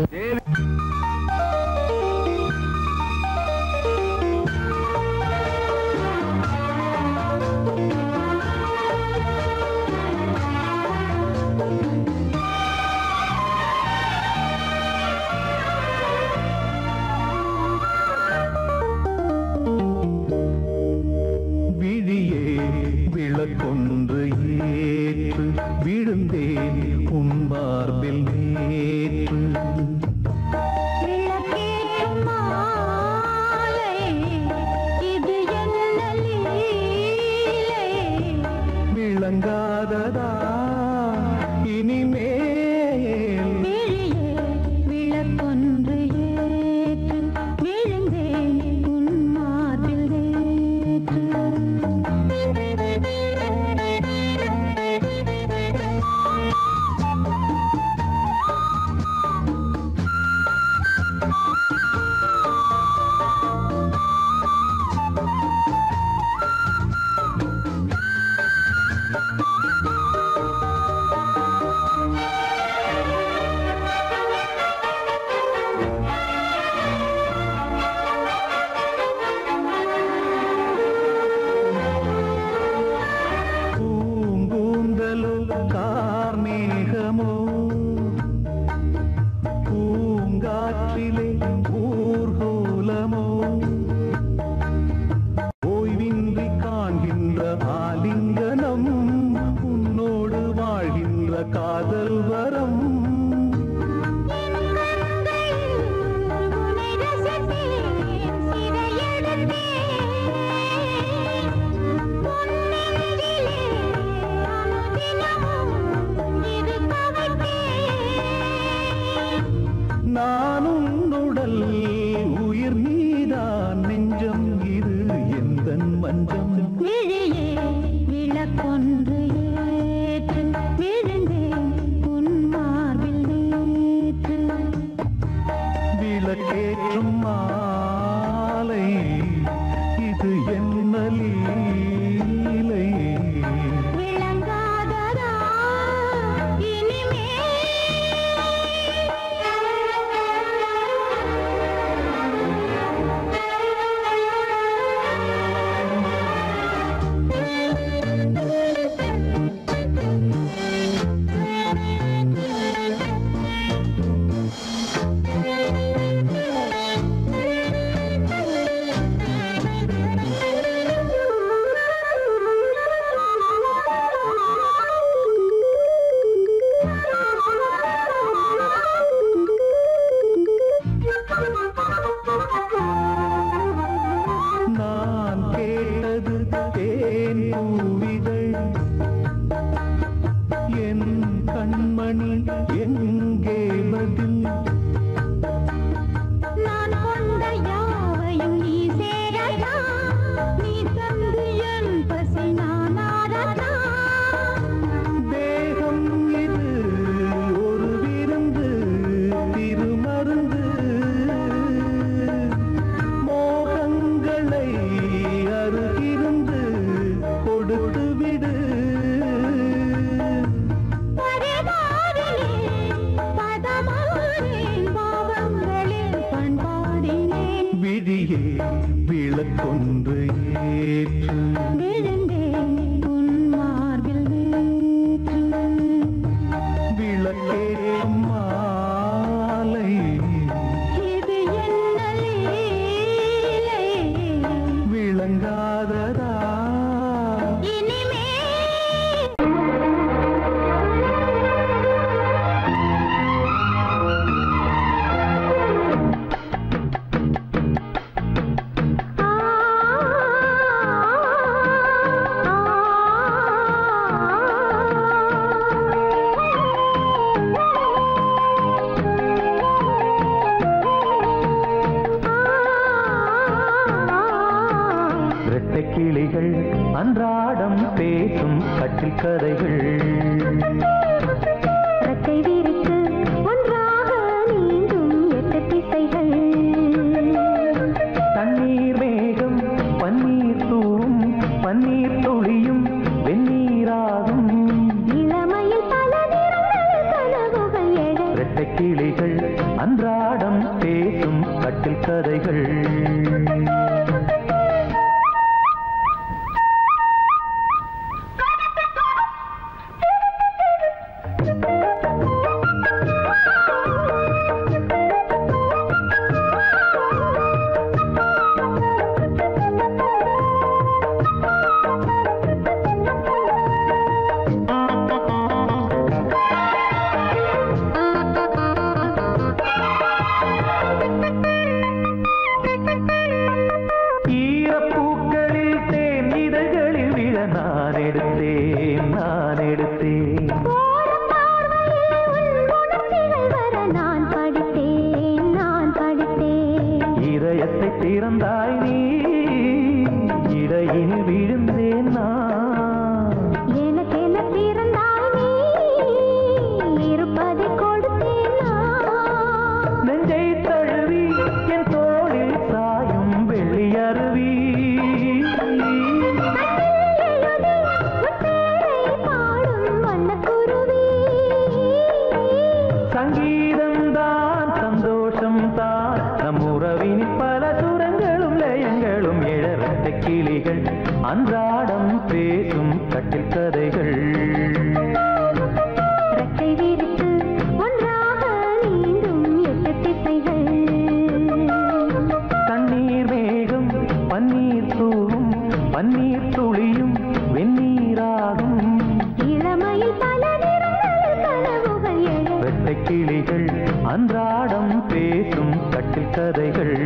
விழியே விளக்கொன்று ஏற்று விழுந்தேன் உன் மார்பில் நேற்று விளக்கேற்றும் மாலை இது என்ன லீலை விளங்காததா இனிமேல் விழியே விளக்கொன்று ஏற்று விழுந்தேன் உன் மார்பில் நேற்று ஆலிங்கனம் உன்னோடு வாழ்கின்ற காதல் வரம் உன்னை ரசித்தேன் சிறையெடுத்தேன் பொன்னெஞ்சிலே அனுதினமும் இருக்க வைத்தேன் நான் உன்னுடல் உயிர் நீதான் நெஞ்சம் இது எந்தன் மஞ்சம் விழியே விளக்கொன்று ஏற்று விழுந்தேன் உன் மார்பில் நேற்று விளக்கேற்றும் மாலை இது என்ன லீலை விளங்காததா நான் கேட்டது தேன் பூவிதழ் என் கண்மணி எங்கே பதில் நான் கொண்ட யாவையும் நீ சேரதா நீ தந்து என் பசி நான் ஆரதா தேகம் இது ஒரு விருந்து திருமருந்து மோகங்களை அருகிருந்து கொடுத்து விடு பரவாரிலே பதமானேன் பாவங்களில் பண்பாடினேன் விழியே விளக்கொன்று ஏற்று விழுந்தேன் உன் மார்பில் நேற்று விளக்கேற்றும் மாலை இது என்ன லீலை விளங்காததா இனிமே இரட்டை கிளிகள் அன்றாடம் பேசும் கட்டில் கதைகள் ரெட்டை விரித்து ஒன்றாக நீங்கும் எட்டு திசைகள் தண்ணீர் மேகம் பன்னீர் தூவும் பன்னீர் துளியும் வெந்நீராகும் இளமையில் பல நிறங்கள் கனவுகள் எழ இரட்டை கிளிகள் அன்றாடம் பேசும் கட்டில் கதைகள் ஈரப்பூக்களில் தேன் இதழ்களில் விழ நான் எடுத்தேன் நான் எடுத்தேன் ஓரம் பார்வையில் உன் உணர்ச்சிகள் வர நான் படித்தேன் நான் படித்தேன் இதயத்தை திறந்தாய் நீ இடையில் விழுந்தேன் நான் எனக்கென பிறந்தாய் நீ இருப்பதை கொடுத்தேன் நான் நெஞ்சை தழுவி என் தோளில் சாயும் வெள்ளி அருவி சங்கீதம் தான் சந்தோஷம் தான் நம் உறவினில் பல சுரங்களும் லயங்களும் இழரட்ட கிளிகள் அன்றாடம் பேசும் கட்டில் கதைகள் ரெட்டை விரித்து ஒன்றாக நீந்தும் எட்டு திசைகள் தண்ணீர் மேகம் பன்னீர் தூவும் பன்னீர் துளியும் கிளிகள் அன்றாடம் பேசும் கட்டில் கதைகள்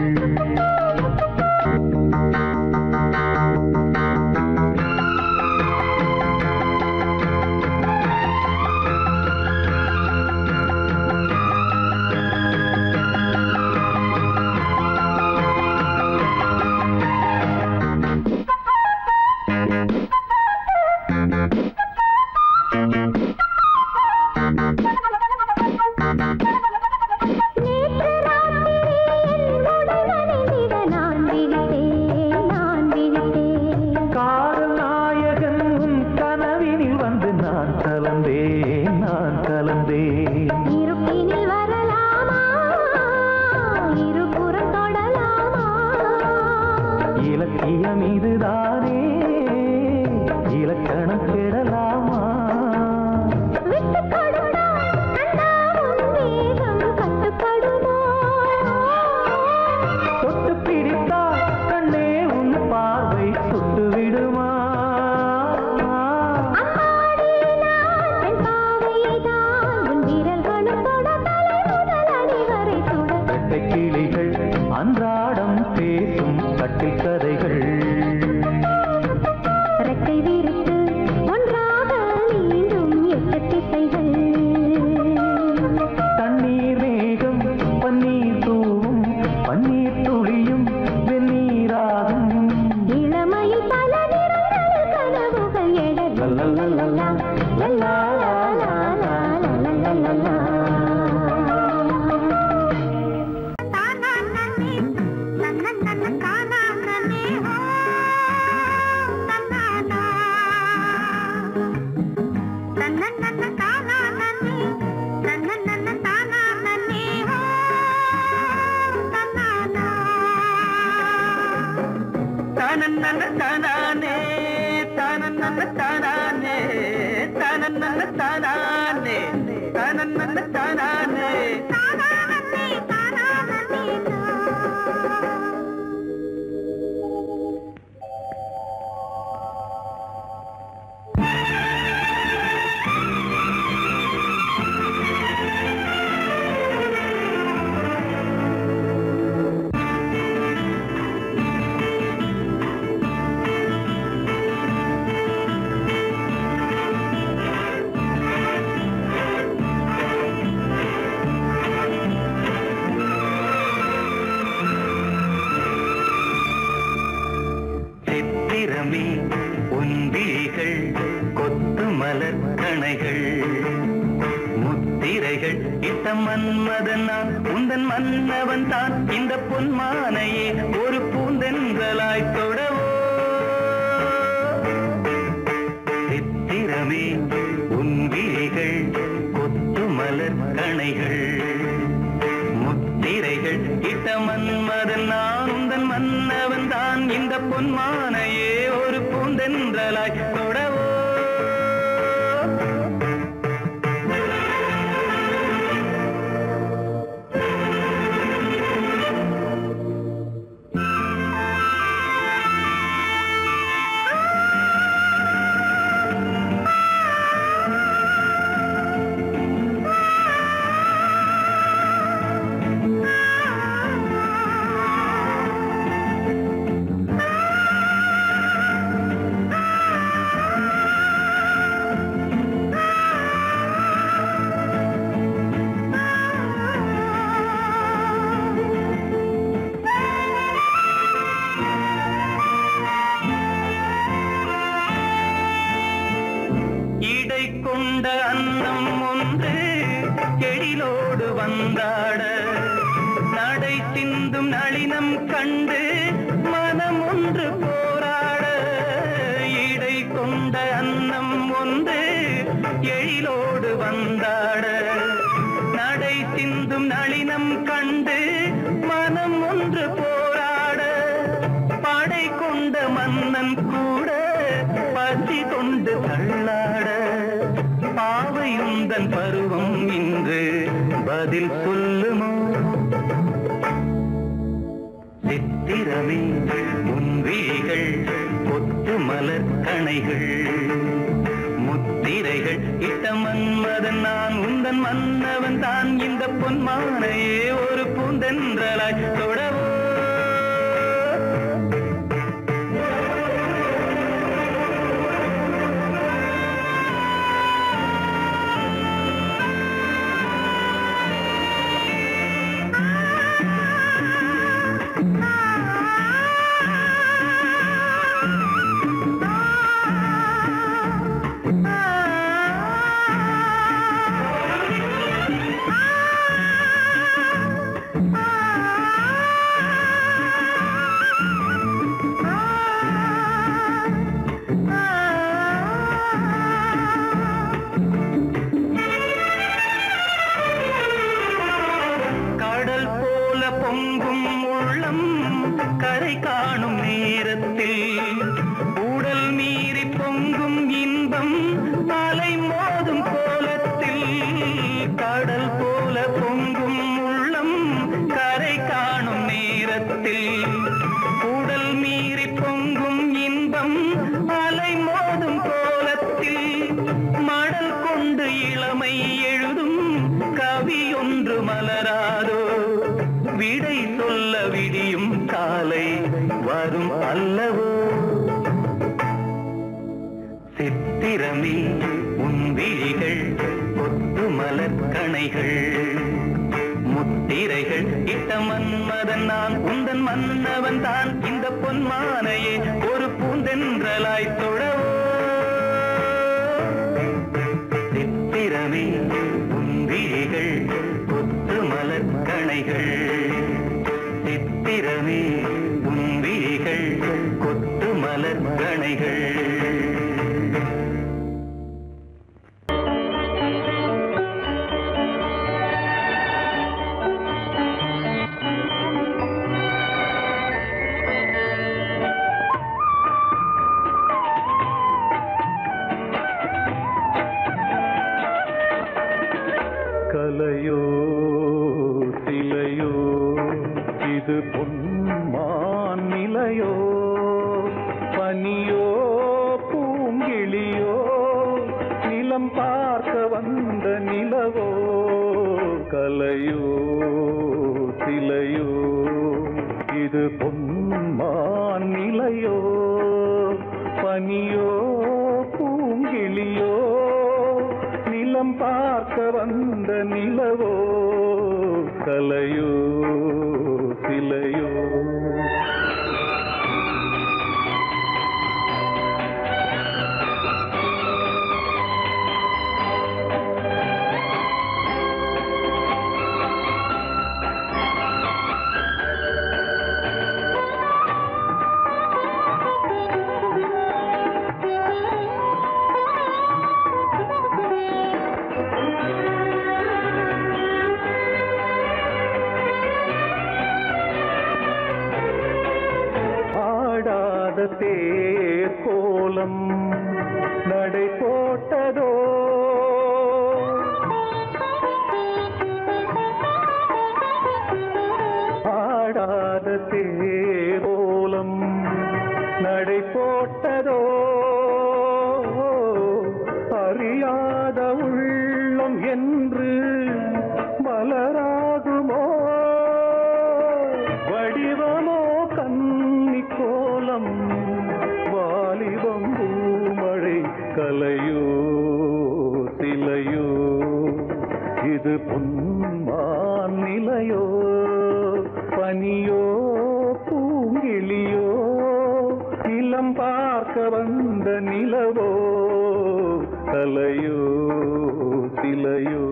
நேற்று ராத்திரி என் உடல் நனைந்திட நான் விழித்தேன், நான் விழித்தேன். காதல் நாயகன் உன் கனவினில் வந்து நான் கலந்தேன் நான் கலந்தேன் இருப்பினில் வரலாமா இருபுறம் தொடலாமா இலக்கியம் இதுதானே இலக்கணம் கெடலாமா விட்டு கொடுத்தால் கண்ணா உன் வேகம் கட்டுப்படுமோ தொட்டு பிடித்தால் கண்ணே உன் பார்வை சுட்டு விடுமா அம்மாடி நான் பெண் பாவைதான் உன் விரல்களும் தொட தலை முதல் அடி வரை சுட வெட்டை கிளிகள் அன்றாடம் பேசும் கட்டில் கதைகள் ரெக்கை விரித்து ஒன்றாக நீண்டும் எட்டு திசைகள் தண்ணீர் மேகம் பன்னீர் தூவும் பன்னீர் துளியும் வெந்நீராகும் இளமையில் பல நிறங்கள் கனவுகள் எழ லல்லல்லல்லல்லா, லல்லா, லா, லா, லா, லா, லா, லா. தானன்னன தானானே தானன்னன தானானே தானன்னன தானானே தானன்னன தானானே சித்திரமே உந்திகள் கொத்து மலர் கணைகள் முத்திரைகள் இட்ட மன்மதன் நான் உந்தன் மன்னவன் தான் இந்த பொன்மானையே ஒரு பூந்தென்றலாய் தொடவோ சித்திரமே உன் விழிகள் கொத்து மலர் கணைகள் முத்திரைகள் இட்ட மன்மதன் நான் உந்தன் மன்னவன் தான் இந்த பொன்மானையே ஒரு பூந்தென்றலாய் தொடவோ இடை கொண்ட அன்னம் ஒன்று எழிலோடு வந்தாட நடை சிந்தும் நளினம் கண்டு மனம் ஒன்று போராட இடை கொண்ட அன்னம் ஒன்று எழிலோடு வந்தாட நடை சிந்தும் நளினம் கண்டு மனம் ஒன்று போராட படை கொண்ட மன்னன் கூட பசி கொண்டு தள்ளாட பாவையுந்தன் பருவம் இன்று பதில் சொல்லுமோ சித்திரமே முன்விழிகள் கொத்து மலர் கணைகள் முத்து முத்திரைகள் இட்ட மன்மதன் நான் உந்தன் மன்னவன் தான் இந்த பொன்மானையே ஒரு பூந்தென்றலாய் தொடவோ கடல் போல பொங்கும் உள்ளம் கரை காணும் நேரத்தில் உடல் மீறி பொங்கும் இன்பம் அலை மோதும் கோலத்தில் கடல் போல பொங்கும் உள்ளம் கரை காணும் நேரத்தில் உடல் மீறி பொங்கும் இன்பம் அலை மோதும் கோலத்தில் மடல் கொண்டு இளமை எழுதும் கவி ஒன்று மலராதோ விடை சொல்ல விடியும் காலை வரும் அல்லவோ சித்திரமே உன் விழிகள் கொத்து மலர் கணைகள் முத்திரைகள் இட்ட மன்மதன் நான் உந்தன் மன்னவன் தான் இந்த பொன்மானையே ஒரு பூந்தென்றலாய் தொடவோ சித்திரமே உன் விழிகள் கொத்து மலர் கணைகள் சித்திரமே உன் விழிகள் கொத்து மலர் கணைகள் கலையோ சிலையோ இது பொன்மான் நிலையோ பனியோ பூங்கிளியோ நிலம் பார்க்க வந்த நிலவோ கலையோ சிலையோ இது பொன்மான் நிலையோ பனியோ பூங்கிளியோ நிலம் பார்க்க வந்த நிலவோ கலையோ சிலையோ ஆடாத தேர் கோலம் நடை போட்டதோ ஆடாத தேர் கோலம் நடை போட்டதோ அறியாத உள்ளம் என்று மலராகுமோ வடிவமோ கன்னி கோலம் வாலிபம் பூமழை கலையோ சிலையோ இது பொன்மான் நிலையோ பனியோ பூங்கிளியோ நிலம் பார்க்க வந்த நிலவோ கலையோ சிலையோ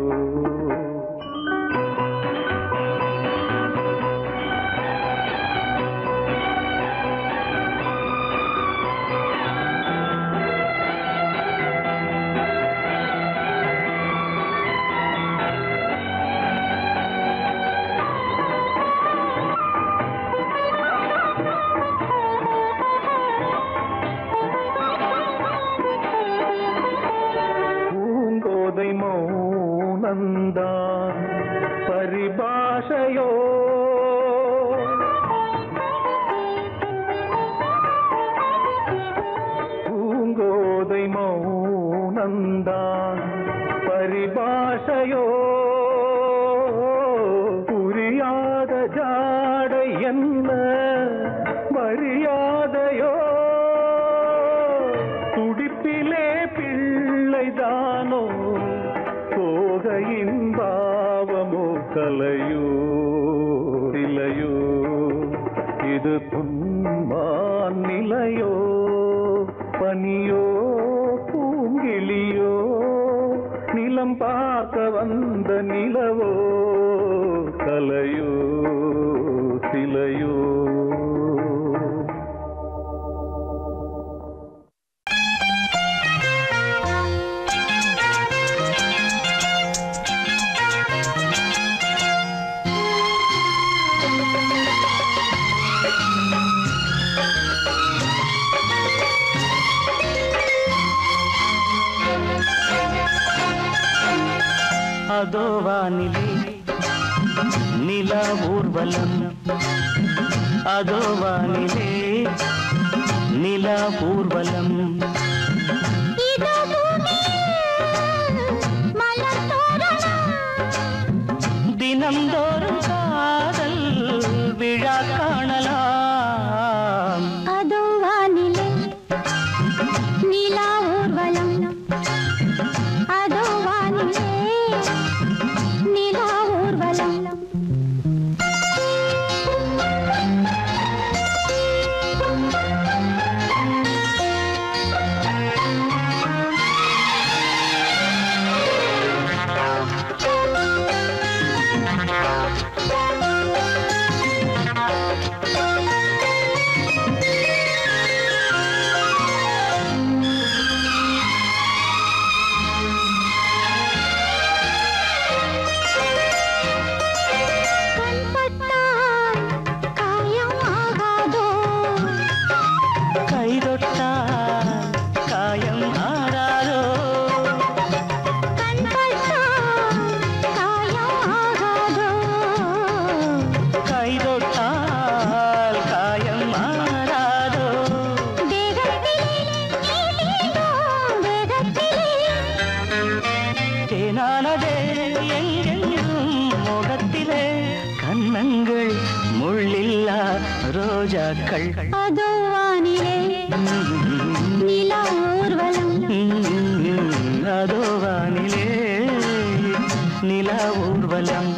பூங்கோதை மௌனந்தான் பரிபாஷையோ பூங்கோதை மௌனந்தான் மௌனந்தான் பரிபாஷையோ புரியாத ஜாடை என்ன மரியாதையோ துடிப்பிலே பிள்ளைதானோ போகையின் பாவமோ கலையோ இலையோ இது புன்மான் நிலையோ பனியோ பூங்கிளியோ நிலம் பார்க்க வந்த நிலவோ கலையோ சிலையோ அதோ வானிலே நில ஊர்வலம் அதோ வானிலே நில ஊர்வலம் இதோ பூமியில் மலர் தோரணம் தினம்தோறும் காதல் விழா காணலாம் அதோ வானிலே நிலா ஊர்வலம் அதோ வானிலே நிலா ஊர்வலம் கண்பட்டால் காயம் ஆகாதோ கைதொட்டால் காயம் ஆறாதோ கண்பட்டால் காயம் ஆகாதோ கைதொட்டால் காயம் ஆறாதோ தேகத்திலே நீளேதோ வேகத்திலே தேனானதே எங்கெங்கும் முகத்திலே கன்னங்கள் முள்ளில்லா ரோஜாக்கள் அதோ வானிலே நிலா ஊர்வலம் அதோ வானிலே நில ஊர்வலம்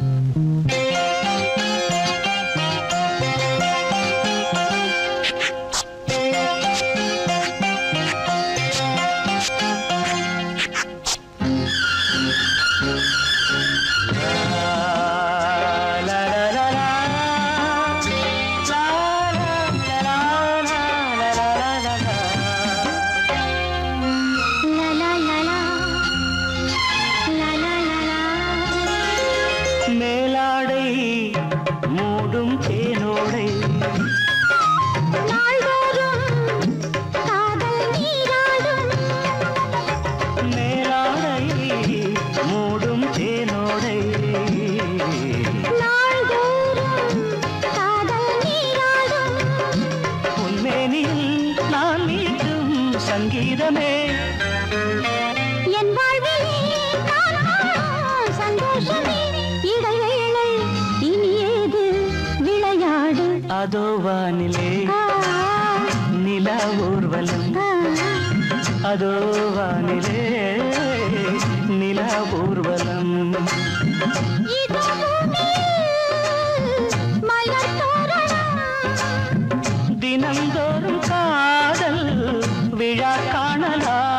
லா லா லா லா லா லா லா லா மேலாடை மூடும் தேனோடை நாள்தோறும் காதல் நீராடும் மேலாடை மூடும் தேனோடை நாள்தோறும் காதல் நீராடும் உன்மேனில் நான் மீட்டும் சங்கீதமே என் வாழ்விலே நான் காணும் சந்தோஷமே இடைவேளை இனி ஏது விளையாடு அதோ வானிலே ஆ, நில ஊர்வலம் ஆ, அதோ வானிலே நில ஊர்வலம் இதோ பூமியில் மலர் தோரணம் தினந்தோறும் காதல் விழா காணலாம்